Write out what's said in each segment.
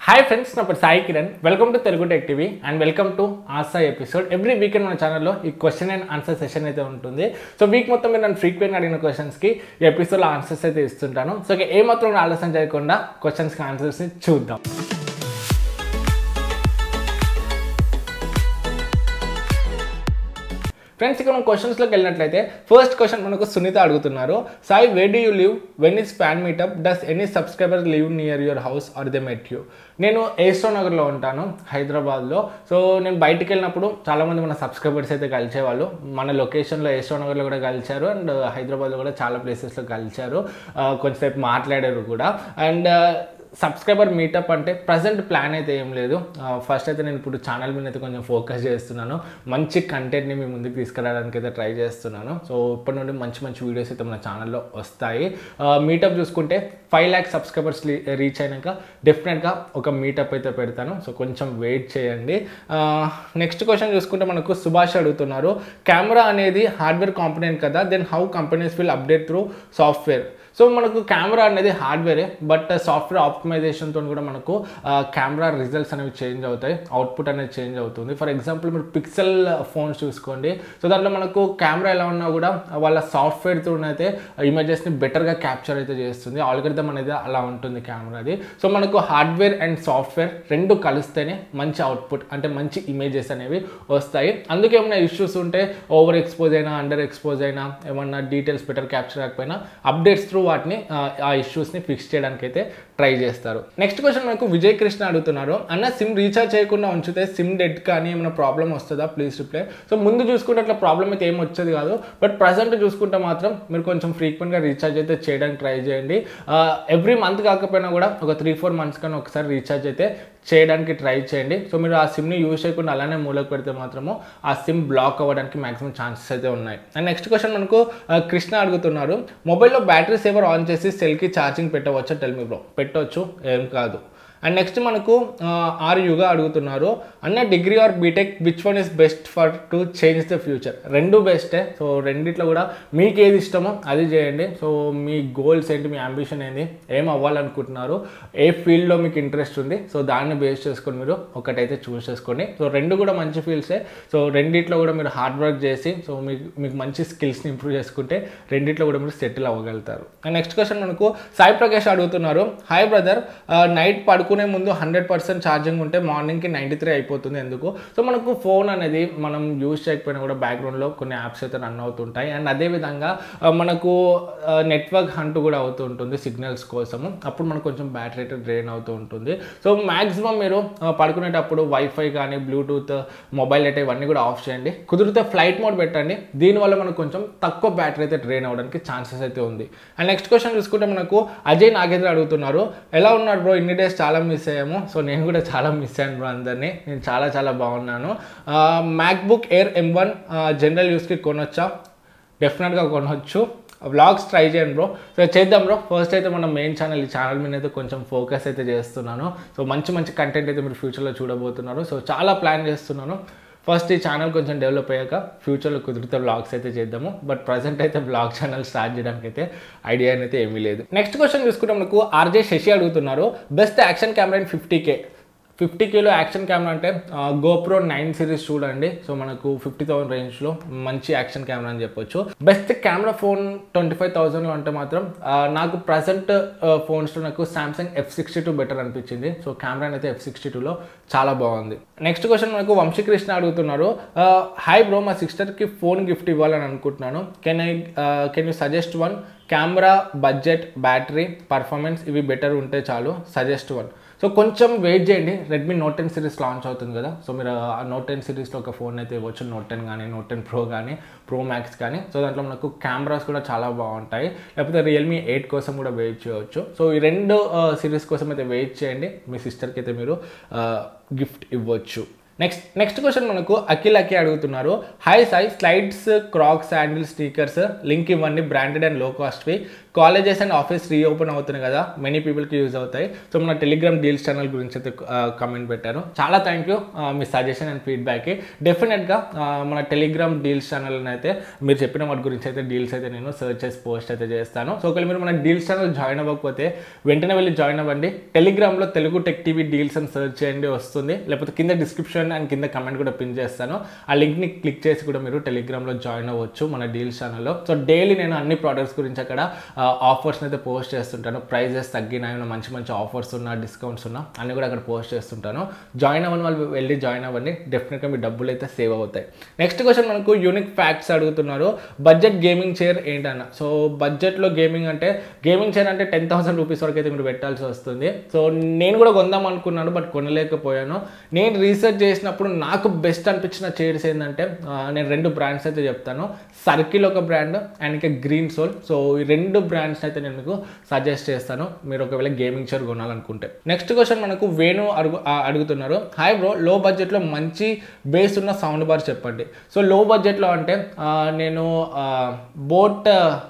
hi friends నా పేరు Sai Kiran welcome to Telugu tech TV and welcome to ASA episode every weekend మన ఛానల్లో ఈ క్వశ్చన్ అండ్ ఆన్సర్ సెషన్ అయితే ఉంటుంది సో వీక్ మొత్తం మీరు నన్ను ఫ్రీక్వెంట్గా అడిగిన క్వశ్చన్స్కి ఈ ఎపిసోడ్లో ఆన్సర్స్ అయితే ఇస్తుంటాను సో ఇక ఏ మాత్రం ఆలస్యం చేయకుండా క్వశ్చన్స్కి ఆన్సర్స్ని చూద్దాం ఫ్రెండ్స్ ఇక్కడ మనం క్వశ్చన్స్లోకి వెళ్ళినట్లయితే ఫస్ట్ క్వశ్చన్ మనకు సునీత అడుగుతున్నారు Sai where do you live when is fan meetup does any subscriber live near your house are they met you నేను ఏస్టో నగర్లో ఉంటాను హైదరాబాద్లో సో నేను బయటికి వెళ్ళినప్పుడు చాలామంది మన సబ్స్క్రైబర్స్ అయితే కలిసేవాళ్ళు మన లొకేషన్లో ఏస్టో నగర్లో కూడా కలిశారు అండ్ హైదరాబాద్లో కూడా చాలా ప్లేసెస్లో కలిశారు ఆ, కొంచెంసేపు మాట్లాడారు కూడా అండ్ సబ్స్క్రైబర్ మీటప్ అంటే ప్రజెంట్ ప్లాన్ అయితే ఏం లేదు ఫస్ట్ అయితే నేను ఇప్పుడు ఛానల్ మీద అయితే కొంచెం ఫోకస్ చేస్తున్నాను మంచి కంటెంట్ని మీ ముందుకు తీసుకురావడానికి అయితే ట్రై చేస్తున్నాను సో ఇప్పటి నుండి మంచి మంచి వీడియోస్ అయితే మన ఛానల్లో వస్తాయి మీటప్ చూసుకుంటే ఫైవ్ ల్యాక్ సబ్స్క్రైబర్స్ రీచ్ అయినాక డెఫినెట్గా ఒక మీటప్ అయితే పెడతాను సో కొంచెం వెయిట్ చేయండి నెక్స్ట్ క్వశ్చన్ చూసుకుంటే మనకు సుభాష్ అడుగుతున్నారు కెమెరా అనేది హార్డ్వేర్ కాంపోనెంట్ కదా then how companies will update through software so మనకు కెమెరా అనేది హార్డ్వేరే బట్ సాఫ్ట్వేర్ ఆప్టిమైజేషన్తో కూడా మనకు కెమెరా రిజల్ట్స్ అనేవి చేంజ్ అవుతాయి అవుట్పుట్ అనేది చేంజ్ అవుతుంది ఫర్ ఎగ్జాంపుల్ మీరు పిక్సెల్ ఫోన్స్ చూసుకోండి సో దాంట్లో మనకు కెమెరా ఎలా ఉన్నా కూడా వాళ్ళ సాఫ్ట్వేర్తో అయితే ఇమేజెస్ని బెటర్గా క్యాప్చర్ అయితే చేస్తుంది ఆల్గరిథం అనేది అలా ఉంటుంది కెమెరాది సో మనకు హార్డ్వేర్ అండ్ సాఫ్ట్వేర్ రెండు కలిస్తేనే మంచి అవుట్పుట్ అంటే మంచి ఇమేజెస్ అనేవి వస్తాయి అందుకే ఏమైనా ఇష్యూస్ ఉంటే ఓవర్ ఎక్స్పోజ్ అయినా అండర్ ఎక్స్పోజ్ అయినా ఏమన్నా డీటెయిల్స్ బెటర్ క్యాప్చర్ కాకపోయినా అప్డేట్స్ త్రూ వాటిని ఆ, ఆ ఇష్యూస్ని ఫిక్స్ చేయడానికి అయితే ట్రై చేస్తారు నెక్స్ట్ క్వశ్చన్ మనకు విజయ్ కృష్ణ అడుగుతున్నారు అన్న సిమ్ రీఛార్జ్ చేయకుండా ఉంచితే సిమ్ డెడ్ కానీ ఏమైనా ప్రాబ్లం వస్తుందా ప్లీజ్ రిప్లై సో ముందు చూసుకుంటే అట్లా ప్రాబ్లం అయితే ఏం వచ్చేది కాదు బట్ ప్రజెంట్ చూసుకుంటే మాత్రం మీరు కొంచెం ఫ్రీక్వెంట్గా రీఛార్జ్ అయితే చేయడానికి ట్రై చేయండి ఎవ్రీ మంత్ కాకపోయినా కూడా ఒక త్రీ ఫోర్ మంత్స్ కానీ ఒకసారి రీఛార్జ్ అయితే చేయడానికి ట్రై చేయండి సో మీరు ఆ సిమ్ని యూజ్ చేయకుండా అలానే మూలకు పెడితే మాత్రము ఆ సిమ్ బ్లాక్ అవ్వడానికి మాక్సిమం ఛాన్సెస్ అయితే ఉన్నాయి అండ్ నెక్స్ట్ క్వశ్చన్ మనకు ఆ, కృష్ణ అడుగుతున్నారు మొబైల్లో బ్యాటరీ సేవర్ ఆన్ చేసి సెల్కి ఛార్జింగ్ పెట్టవచ్చా టెల్ మీ బ్రో పెట్టవచ్చు ఏం కాదు అండ్ నెక్స్ట్ మనకు ఆ, ఆర్ యుగా అడుగుతున్నారు అన్న degree or B Tech which one is best for to change the future రెండు బెస్టే సో రెండిట్లో కూడా మీకు ఏది ఇష్టమో అది చేయండి సో మీ గోల్స్ ఏంటి మీ అంబిషన్ ఏంటి ఏం అవ్వాలనుకుంటున్నారు ఏ ఫీల్డ్లో మీకు ఇంట్రెస్ట్ ఉంది సో దాన్ని బేస్ చేసుకొని మీరు ఒకటైతే చూస్ చేసుకోండి సో రెండు కూడా మంచి ఫీల్డ్సే సో రెండిట్లో కూడా మీరు హార్డ్ వర్క్ చేసి సో మీకు మీకు మంచి స్కిల్స్ని ఇంప్రూవ్ చేసుకుంటే రెండిట్లో కూడా మీరు సెటిల్ అవ్వగలుగుతారు అండ్ నెక్స్ట్ క్వశ్చన్ మనకు సాయి ప్రకాష్ అడుగుతున్నారు హాయ్ బ్రదర్ నైట్ పడుకునే ముందు హండ్రెడ్ పర్సెంట్ ఛార్జింగ్ ఉంటే మార్నింగ్కి నైంటీ త్రీ అయిపోతుంది ఎందుకు సో మనకు ఫోన్ అనేది మనం యూజ్ చేయకపోయినా కూడా బ్యాక్గ్రౌండ్లో కొన్ని యాప్స్ అయితే రన్ అవుతుంటాయి అండ్ అదేవిధంగా ఆ, మనకు నెట్వర్క్ హంట్ కూడా అవుతూ ఉంటుంది సిగ్నల్స్ కోసము అప్పుడు మనకు కొంచెం బ్యాటరీ అయితే డ్రైన్ అవుతూ ఉంటుంది సో మ్యాక్సిమం మీరు ఆ, పడుకునేటప్పుడు వైఫై కానీ బ్లూటూత్ మొబైల్ డేటా ఇవన్నీ కూడా ఆఫ్ చేయండి కుదిరితే ఫ్లైట్ మోడ్ పెట్టండి దీనివల్ల మనకు కొంచెం తక్కువ బ్యాటరీ అయితే డ్రైన్ అవ్వడానికి ఛాన్సెస్ అయితే ఉంది అండ్ నెక్స్ట్ క్వశ్చన్ చూసుకుంటే మనకు అజయ్ నాగేంద్ర అడుగుతున్నారు ఎలా ఉన్నారు బ్రో ఇన్ని డేస్ చాలా మిస్ అయ్యాము సో నేను కూడా చాలా మిస్ అయ్యాను బ్రో అందరినీ నేను చాలా చాలా బాగున్నాను MacBook air M one general యూస్కి కొనొచ్చా డెఫినెట్గా కొనవచ్చు వ్లాగ్స్ ట్రై చేయండి బ్రో సో చేద్దాం బ్రో ఫస్ట్ అయితే మన మెయిన్ ఛానల్ ఈ ఛానల్ మీద అయితే కొంచెం ఫోకస్ అయితే చేస్తున్నాను సో మంచి మంచి కంటెంట్ అయితే మీరు ఫ్యూచర్లో చూడబోతున్నారు సో చాలా ప్లాన్ చేస్తున్నాను ఫస్ట్ ఈ ఛానల్ కొంచెం డెవలప్ అయ్యాక ఫ్యూచర్లో కుదిరితే వ్లాగ్స్ అయితే చేద్దాము బట్ ప్రజెంట్ అయితే బ్లాగ్ ఛానల్ స్టార్ట్ చేయడానికి అయితే ఐడియా అయితే ఏమీ లేదు నెక్స్ట్ క్వశ్చన్ చూసుకుంటే మనకు ఆర్జే శశి అడుగుతున్నారు best action camera in fifty K fifty kilo action camera అంటే గోప్రో నైన్ సిరీస్ చూడండి సో మనకు ఫిఫ్టీ థౌసండ్ రేంజ్లో మంచి యాక్షన్ కెమెరా అని చెప్పొచ్చు best camera phone twenty five థౌసండ్లో అంటే మాత్రం ఆ, నాకు ప్రజెంట్ ఫోన్స్లో నాకు Samsung F sixty two better అనిపించింది సో కెమెరా అయితే ఎఫ్ సిక్స్టీ టూలో చాలా బాగుంది నెక్స్ట్ క్వశ్చన్ మనకు వంశీకృష్ణ అడుగుతున్నారు హాయ్ బ్రో మా సిస్టర్కి ఫోన్ గిఫ్ట్ ఇవ్వాలని అనుకుంటున్నాను can I can you suggest one camera budget battery performance ఇవి బెటర్ ఉంటే చాలు సజెస్ట్ వన్ సో కొంచెం వెయిట్ చేయండి Redmi note ten series launch అవుతుంది కదా సో మీరు ఆ నోట్ టెన్ సిరీస్లో ఒక ఫోన్ అయితే ఇవ్వచ్చు నోట్ టెన్ కానీ నోట్ టెన్ ప్రో కానీ ప్రో మ్యాక్స్ కానీ సో దాంట్లో మనకు కెమెరాస్ కూడా చాలా బాగుంటాయి లేకపోతే రియల్మీ ఎయిట్ కోసం కూడా వెయిట్ చేయవచ్చు సో ఈ రెండు సిరీస్ కోసం అయితే వెయిట్ చేయండి మీ సిస్టర్కి అయితే మీరు గిఫ్ట్ ఇవ్వచ్చు నెక్స్ట్ నెక్స్ట్ క్వశ్చన్ మనకు అఖిల్ అఖి అడుగుతున్నారు hi Sai slides crocs sandal stickers link ఇవ్వండి బ్రాండెడ్ అండ్ లో కాస్ట్వి కాలేజెస్ అండ్ ఆఫీస్ రీఓపెన్ అవుతున్నాయి కదా మెనీ పీపుల్కి యూజ్ అవుతాయి సో మన టెలిగ్రామ్ డీల్స్ ఛానల్ గురించి అయితే కమెంట్ పెట్టారు చాలా థ్యాంక్ యూ మీ సజెషన్ అండ్ ఫీడ్బ్యాక్కి డెఫినెట్గా మన టెలిగ్రామ్ డీల్స్ ఛానల్ అయితే మీరు చెప్పిన వాటి గురించి అయితే డీల్స్ అయితే నేను సర్చ్ చేసి పోస్ట్ అయితే చేస్తాను సో ఒకవేళ మీరు మన డీల్స్ ఛానల్ జాయిన్ అవ్వకపోతే వెంటనే వెళ్ళి జాయిన్ అవ్వండి టెలిగ్రామ్లో తెలుగు టెక్ టీవీ డీల్స్ అని సర్చ్ చేయండి వస్తుంది లేకపోతే కింద డిస్క్రిప్షన్ అండ్ కింద కమెంట్ కూడా పిన్ చేస్తాను ఆ లింక్ని క్లిక్ చేసి కూడా మీరు టెలిగ్రామ్లో జాయిన్ అవ్వచ్చు మన డీల్స్ ఛానల్లో సో డైలీ నేను అన్ని ప్రోడక్ట్స్ గురించి అక్కడ ఆఫర్స్ని అయితే పోస్ట్ చేస్తుంటాను ప్రైజెస్ తగ్గినాయి మంచి మంచి ఆఫర్స్ ఉన్నా డిస్కౌంట్స్ ఉన్నా అన్ని కూడా అక్కడ పోస్ట్ చేస్తుంటాను జాయిన్ అవ్వని వాళ్ళు వెళ్ళి జాయిన్ అవ్వండి డెఫినెట్గా మీ డబ్బులు అయితే సేవ్ అవుతాయి నెక్స్ట్ క్వశ్చన్ మనకు యూనిక్ ఫ్యాక్ట్స్ అడుగుతున్నారు బడ్జెట్ గేమింగ్ చైర్ ఏంటన్న సో బడ్జెట్లో గేమింగ్ అంటే గేమింగ్ చైర్ అంటే టెన్ థౌసండ్ రూపీస్ వరకు అయితే మీరు పెట్టాల్సి వస్తుంది సో నేను కూడా కొందాం అనుకున్నాను బట్ కొనలేకపోయాను నేను రీసెర్చ్ చేసినప్పుడు నాకు బెస్ట్ అనిపించిన చైర్స్ ఏంటంటే ఆ, నేను రెండు బ్రాండ్స్ అయితే చెప్తాను సర్కిల్ ఒక బ్రాండ్ అండ్ ఇంకా గ్రీన్ సోల్ సో ఈ రెండు బ్రాండ్స్ అయితే నేను మీకు సజెస్ట్ చేస్తాను మీరు ఒకవేళ గేమింగ్ చైర్ కొనాలనుకుంటే నెక్స్ట్ క్వశ్చన్ మనకు వేణు అడుగు ఆ, అడుగుతున్నారు హాయ్ బ్రో లో బడ్జెట్లో మంచి బేస్ ఉన్న సౌండ్ బార్ చెప్పండి సో లో బడ్జెట్లో అంటే ఆ, నేను బోట్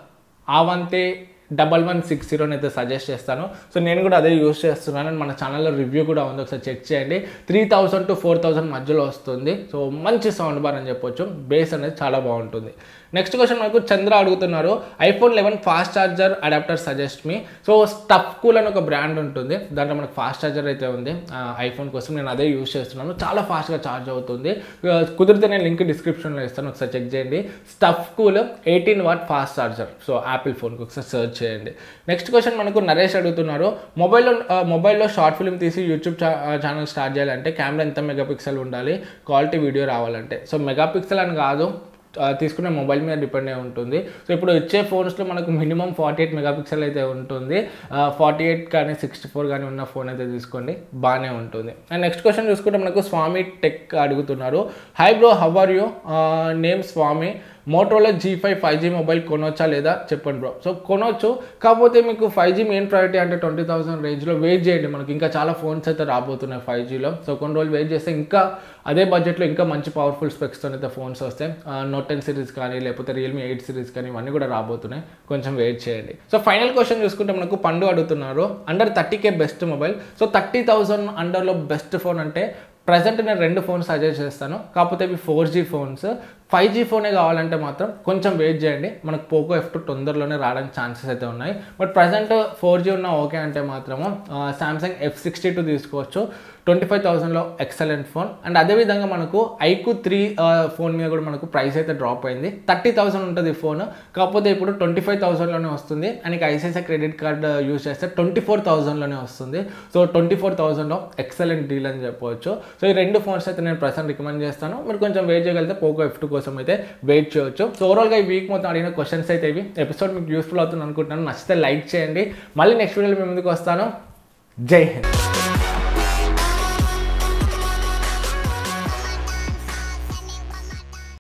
ఆవంతే డబల్ వన్ సిక్స్ జీరోని అయితే సజెస్ట్ చేస్తాను సో నేను కూడా అదే యూస్ చేస్తున్నాను అండ్ మన ఛానల్లో రివ్యూ కూడా ఉంది ఒకసారి చెక్ చేయండి three thousand to four thousand మధ్యలో వస్తుంది సో మంచి సౌండ్ బార్ అని చెప్పొచ్చు బేస్ అనేది చాలా బాగుంటుంది నెక్స్ట్ క్వశ్చన్ మనకు చంద్ర అడుగుతున్నారు iPhone eleven fast charger adapter suggest me so stuff cool అని ఒక బ్రాండ్ ఉంటుంది దాంట్లో మనకు ఫాస్ట్ ఛార్జర్ అయితే ఉంది ఐఫోన్ కోసం నేను అదే యూస్ చేస్తున్నాను చాలా ఫాస్ట్గా ఛార్జ్ అవుతుంది ఆ, కుదిరితే నేను లింక్ డిస్క్రిప్షన్లో ఇస్తాను ఒకసారి చెక్ చేయండి stuff cool eighteen watt fast charger so Apple ఫోన్కి ఒకసారి సెర్చ్ చేయండి నెక్స్ట్ క్వశ్చన్ మనకు నరేష్ అడుగుతున్నారు మొబైల్లో ఆ, మొబైల్లో షార్ట్ ఫిల్మ్ తీసి యూట్యూబ్ ఛా- ఆ, ఛానల్ స్టార్ట్ చేయాలంటే కెమెరా ఎంత మెగాపిక్సెల్ ఉండాలి క్వాలిటీ వీడియో రావాలంటే సో మెగాపిక్సెల్ అని కాదు ఆ, తీసుకునే మొబైల్ మీద డిపెండ్ అయి ఉంటుంది సో ఇప్పుడు వచ్చే ఫోన్స్లో మనకు మినిమం ఫార్టీ ఎయిట్ మెగాపిక్సెల్ అయితే ఉంటుంది ఫార్టీ ఎయిట్ కానీ సిక్స్టీ ఫోర్ కానీ ఉన్న ఫోన్ అయితే తీసుకోండి బాగానే ఉంటుంది అండ్ నెక్స్ట్ క్వశ్చన్ చూసుకుంటే మనకు స్వామి టెక్ అడుగుతున్నారు hi bro how are you name Swami మోటోలో G five five G mobile కొనొచ్చా లేదా చెప్పండి బ్రో సో కొనొచ్చు కాకపోతే మీకు ఫైవ్ జీ మెయిన్ ప్రయారిటీ అంటే ట్వంటీ థౌసండ్ రేంజ్లో వెయిట్ చేయండి మనకి ఇంకా చాలా ఫోన్స్ అయితే రాబోతున్నాయి ఫైవ్ జీలో సో కొన్ని రోజులు వెయిట్ చేస్తే ఇంకా అదే బడ్జెట్లో ఇంకా మంచి పవర్ఫుల్ స్పెక్స్తో అయితే ఫోన్స్ వస్తాయి నోట్ టెన్ సిరీస్ కానీ లేకపోతే రియల్మీ ఎయిట్ సిరీస్ కానీ ఇవన్నీ కూడా రాబోతున్నాయి కొంచెం వెయిట్ చేయండి సో ఫైనల్ క్వశ్చన్ చూసుకుంటే మనకు పండు అడుగుతున్నారు under thirty K best mobile so thirty thousand అండర్లో బెస్ట్ ఫోన్ అంటే ప్రజెంట్ నేను రెండు ఫోన్స్ సజెస్ట్ చేస్తాను కాకపోతే ఇవి four G phones five G ఫోనే కావాలంటే మాత్రం కొంచెం వెయిట్ చేయండి మనకు పోకో ఎఫ్ టూ తొందరలోనే రావడానికి ఛాన్సెస్ అయితే ఉన్నాయి బట్ ప్రజెంట్ ఫోర్ జీ ఉన్న ఓకే అంటే మాత్రము సామ్సంగ్ ఎఫ్ సిక్స్టీ టూ తీసుకోవచ్చు ట్వంటీ ఫైవ్ థౌసండ్లో ఎక్సలెంట్ ఫోన్ అండ్ అదేవిధంగా మనకు ఐకు త్రీ ఫోన్ మీద కూడా మనకు ప్రైస్ అయితే డ్రాప్ అయింది థర్టీ థౌసండ్ ఉంటుంది ఈ ఫోన్ కాకపోతే ఇప్పుడు ట్వంటీ ఫైవ్ థౌసండ్లోనే వస్తుంది and ICICI credit card use చేస్తే ట్వంటీ ఫోర్ థౌసండ్లోనే వస్తుంది సో ట్వంటీ ఫోర్ థౌసండ్లో ఎక్సలెంట్ డీల్ అని చెప్పవచ్చు సో ఈ రెండు ఫోన్స్ అయితే నేను ప్రజెంట్ రికమెండ్ చేస్తాను మీరు కొంచెం వెయిట్ చేయగలిగితే పోకో ఎఫ్ టూ కోసం అయితే వెయిట్ చేయొచ్చు సో ఓవరాల్గా ఈ వీక్ మొత్తం అడిగిన క్వశ్చన్స్ అయితే ఇవి ఎపిసోడ్ మీకు యూస్ఫుల్ అవుతుంది అనుకుంటున్నాను నచ్చితే లైక్ చేయండి మళ్ళీ నెక్స్ట్ వీడియోలో మీ ముందుకు వస్తాను జై హింద్